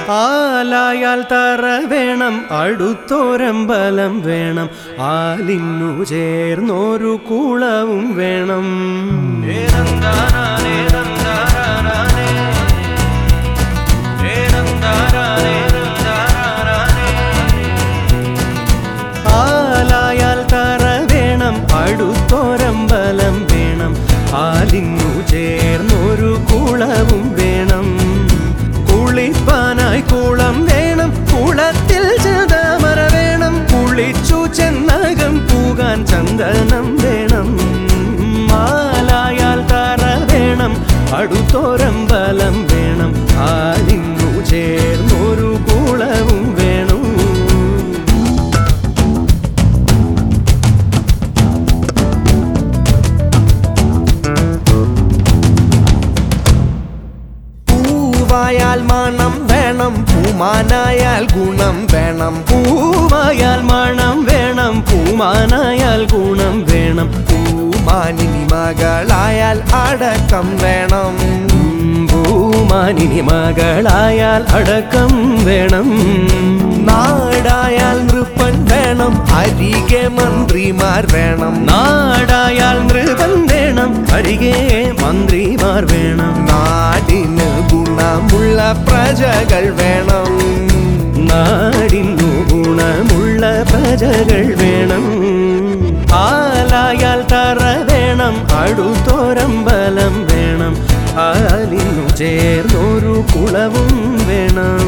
ആലായാൽ തറ വേണം അടുത്തോരമ്പലം വേണം ആലിന്നു ചേർന്നൊരു കുളവും വേണം ആലായാൽ തറ വേണം അടുത്തോരമ്പലം വേണം ആലിന്നു ചേർന്നൊരു കുളവും വേണം കുളിപ്പാനായി കുളം വേണം കുളത്തിൽ ചതമര വേണം കുളിച്ചു ചെന്നകം പൂകാൻ ചന്ദനം വേണം മാലായാൽ തറ വേണം അടുത്തോരമ്പലം വേണം ആലിന്നു ചേർന്നൊരു കുളവും വേണം പൂവായാൽ മണം വേണം പൂമാനായാൽ ഗുണം വേണം പൂവായാൽ മണം വേണം പൂമാനായാൽ ഗുണം വേണം പൂമാനിനി മകളായാൽ അടക്കം വേണം ഭൂമാനിനി മകളായാൽ അടക്കം വേണം നാടായാൽ നൃപ്പൻ വേണം അരികെ മന്ത്രിമാർ വേണം നാടായാൽ നൃപൻ വേണം അരികെ മന്ത്രിമാർ വേണം നാടിന് ഗുണമുള്ള പ്രജകൾ വേണം നാടിന്നു ഗുണമുള്ള പ്രജകൾ വേണം ആലായാൽ തറ വേണം അടുത്തോരമ്പലം വേണം ആലിന്നു ചേർന്നൊരു കുളവും വേണം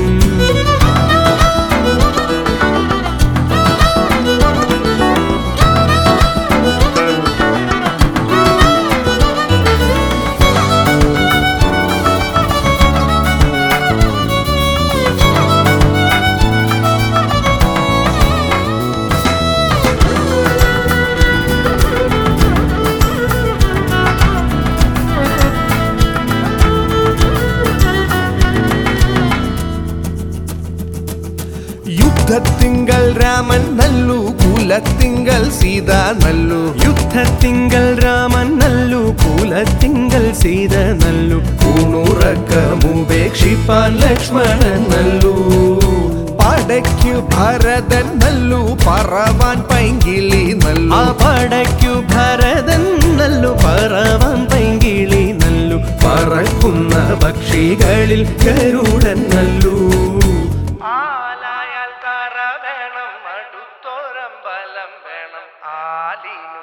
യുദ്ധത്തിങ്കൽ രാമൻ നല്ലു കുലത്തിങ്കൽ സീത നല്ലു യുദ്ധത്തിങ്കൽ രാമൻ നല്ലു കുലത്തിങ്കൽ സീത നല്ലു ൂണുറക്കമുപേക്ഷിപ്പാൻ ലക്ഷ്മണൻ നല്ലു പടയ്ക്കു ഭരതൻ നല്ലു പറവാൻ പൈങ്കിളി ആ നല്ലു പടയ്ക്കു ഭരതൻ നല്ലു പറവാൻ പൈങ്കിളി നല്ലു പറക്കുന്ന പക്ഷികളിൽ ഗരുഡൻ നല്ലു ആലായാൽ തറ വേണം അടുത്തോരമ്പലം വേണം ആലിനു